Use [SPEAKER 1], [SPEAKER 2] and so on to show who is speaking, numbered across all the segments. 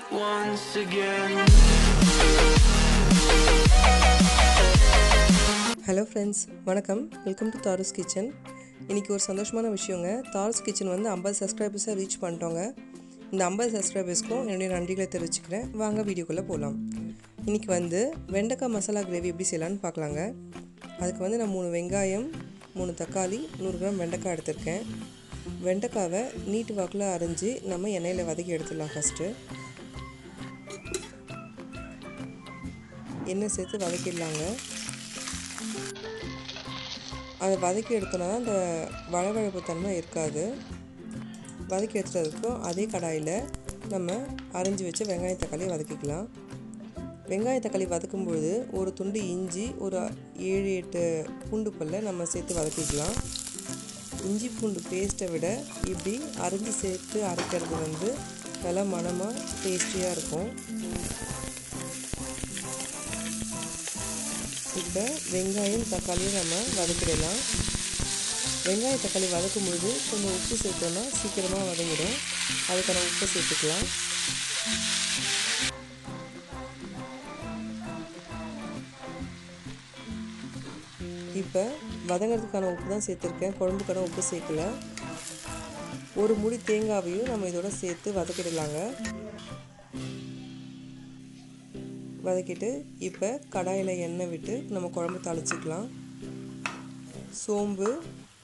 [SPEAKER 1] once again.
[SPEAKER 2] Hello friends வணக்கம் welcome to Tharu's kitchen இன்றைக்கி ஒரு சந்தோஷமான விஷயங்க தாரூஸ் கிச்சன் வந்து ஐம்பது சப்ஸ்கிரைபர்ஸை ரீச் பண்ணிட்டோங்க இந்த ஐம்பது சப்ஸ்கிரைபர்ஸ்க்கும் என்னுடைய நன்றிகளை தெரிவிச்சுக்கிறேன் வாங்க வீடியோக்குள்ளே போகலாம் இன்றைக்கி வந்து வெண்டைக்காய் மசாலா கிரேவி எப்படி செய்யலான்னு பார்க்கலாங்க அதுக்கு வந்து நான் மூணு வெங்காயம் மூணு தக்காளி நூறு கிராம் வெண்டைக்காய் எடுத்திருக்கேன் வெண்டைக்காவை நீட்டு வாக்கில் அரிஞ்சு நம்ம எண்ணெயில் வதக்கி எடுத்துடலாம் ஃபஸ்ட்டு எண்ணெய் சேர்த்து வதக்கிடலாங்க அதை வதக்கி எடுத்தோன்னா அந்த வளவழப்பு தன்மை இருக்காது வதக்கி எடுத்துறதுக்கும் அதே கடாயில் நம்ம அரிஞ்சு வச்ச வெங்காய தக்காளியை வதக்கிக்கலாம் வெங்காய தக்காளி வதக்கும்பொழுது ஒரு துண்டு இஞ்சி ஒரு ஏழு எட்டு பூண்டு பல்ல நம்ம சேர்த்து வதக்கிக்கலாம் இஞ்சி பூண்டு பேஸ்ட்டை விட இப்படி அரிஞ்சு சேர்த்து அரைக்கிறது வந்து நல்லா மணமாக டேஸ்டியாக இருக்கும் இப்போ வெங்காயம் தக்காளியும் நம்ம வதக்கிடலாம் வெங்காய தக்காளி வதக்கும் பொழுது கொஞ்சம் உப்பு சேர்த்தோன்னா சீக்கிரமாக வதங்கிடும் அதுக்கான உப்பு சேர்த்துக்கலாம் இப்போ வதங்கிறதுக்கான உப்பு தான் சேர்த்துருக்கேன் குழம்புக்கான உப்பு சேர்க்கல ஒரு முடி தேங்காவையும் நம்ம இதோட சேர்த்து வதக்கிடலாங்க வதக்கிட்டு இப்போ கடாயில் எண்ணெய் விட்டு நம்ம குழம்பு தாளிச்சிக்கலாம் சோம்பு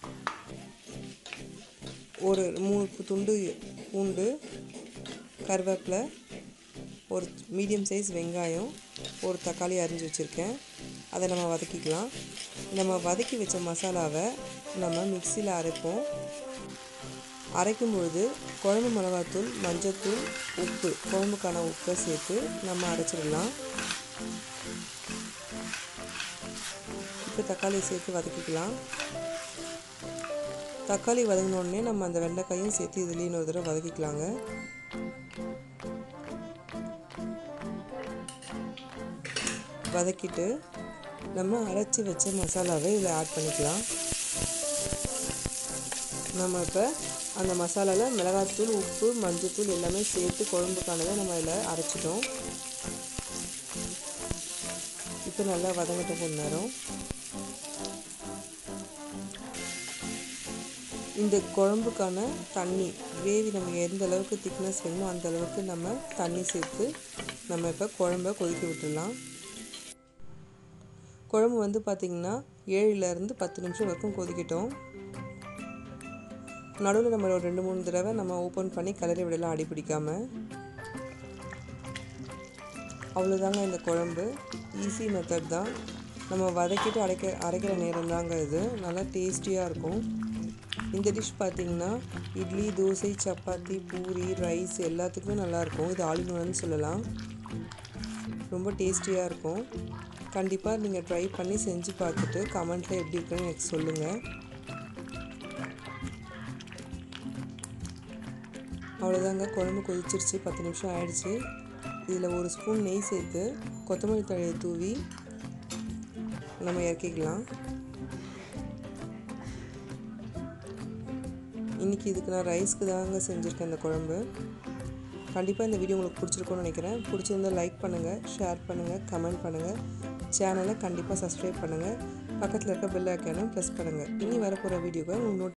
[SPEAKER 2] ஒரு மூணு துண்டு பூண்டு கருவேப்பிலை ஒரு மீடியம் சைஸ் வெங்காயம் ஒரு தக்காளி அரிஞ்சு வச்சுருக்கேன் அதை நம்ம வதக்கிக்கலாம் நம்ம வதக்கி வச்ச மசாலாவை நம்ம மிக்சியில் அரைப்போம் அரைக்கும் பொழுது குழம்பு மிளகாத்தூள் மஞ்சத்தூள் உப்பு குழம்புக்கான உப்பை சேர்த்து நம்ம அரைச்சிடலாம் இப்போ தக்காளி சேர்த்து வதக்கிக்கலாம் தக்காளி வதங்கினோடனே நம்ம அந்த வெண்டைக்காயும் சேர்த்து இதுலேயும் இன்னொரு தடவை வதக்கிக்கலாங்க வதக்கிட்டு நம்ம அரைச்சி வச்ச மசாலாவை இதில் ஆட் பண்ணிக்கலாம் நம்ம இப்போ அந்த மசாலாவில் மிளகாத்தூள் உப்பு மஞ்சத்தூள் எல்லாமே சேர்த்து குழம்புக்கானதை நம்ம இதில் அரைச்சிட்டோம் இப்போ நல்லா வதங்கட்டும் கொஞ்ச நேரம் இந்த குழம்புக்கான தண்ணி கிரேவி நம்ம எந்த அளவுக்கு திக்னஸ் வேணுமோ அந்த அளவுக்கு நம்ம தண்ணி சேர்த்து நம்ம இப்போ குழம்ப கொதிக்க விட்டுடலாம் குழம்பு வந்து பார்த்திங்கன்னா ஏழுலேருந்து பத்து நிமிஷம் வரைக்கும் கொதிக்கட்டும் நடுவில் நம்ம ஒரு ரெண்டு மூணு தடவை நம்ம ஓப்பன் பண்ணி கிளறி விடலாம் அடி பிடிக்காமல் அவ்வளோதாங்க இந்த குழம்பு ஈஸி மெத்தட் தான் நம்ம வதக்கிட்டு அரைக்க அரைக்கிற நேரம் தாங்க இது நல்லா டேஸ்டியாக இருக்கும் இந்த டிஷ் பார்த்திங்கன்னா இட்லி தோசை சப்பாத்தி பூரி ரைஸ் எல்லாத்துக்குமே நல்லாயிருக்கும் இது ஆலினுன்னு சொல்லலாம் ரொம்ப டேஸ்டியாக இருக்கும் கண்டிப்பாக நீங்கள் ட்ரை பண்ணி செஞ்சு பார்த்துட்டு கமெண்ட்டில் எப்படி இருக்குன்னு எனக்கு சொல்லுங்கள் அவ்வளோதாங்க குழம்பு கொதிச்சிருச்சு பத்து நிமிஷம் ஆயிடுச்சு இதில் ஒரு ஸ்பூன் நெய் சேர்த்து கொத்தமல்லி தழையை தூவி நம்ம இறக்கிக்கலாம் இன்றைக்கி இதுக்கு நான் ரைஸ்க்கு தாங்க செஞ்சுருக்கேன் இந்த குழம்பு கண்டிப்பாக இந்த வீடியோ உங்களுக்கு பிடிச்சிருக்கும்னு நினைக்கிறேன் பிடிச்சிருந்தால் லைக் பண்ணுங்கள் ஷேர் பண்ணுங்கள் கமெண்ட் பண்ணுங்கள் சேனலை கண்டிப்பாக சப்ஸ்கிரைப் பண்ணுங்கள் பக்கத்தில் இருக்க பெல் ஐக்கானும் ப்ரெஸ் பண்ணுங்கள் இனி வரப்போகிற வீடியோவை உங்களுக்கு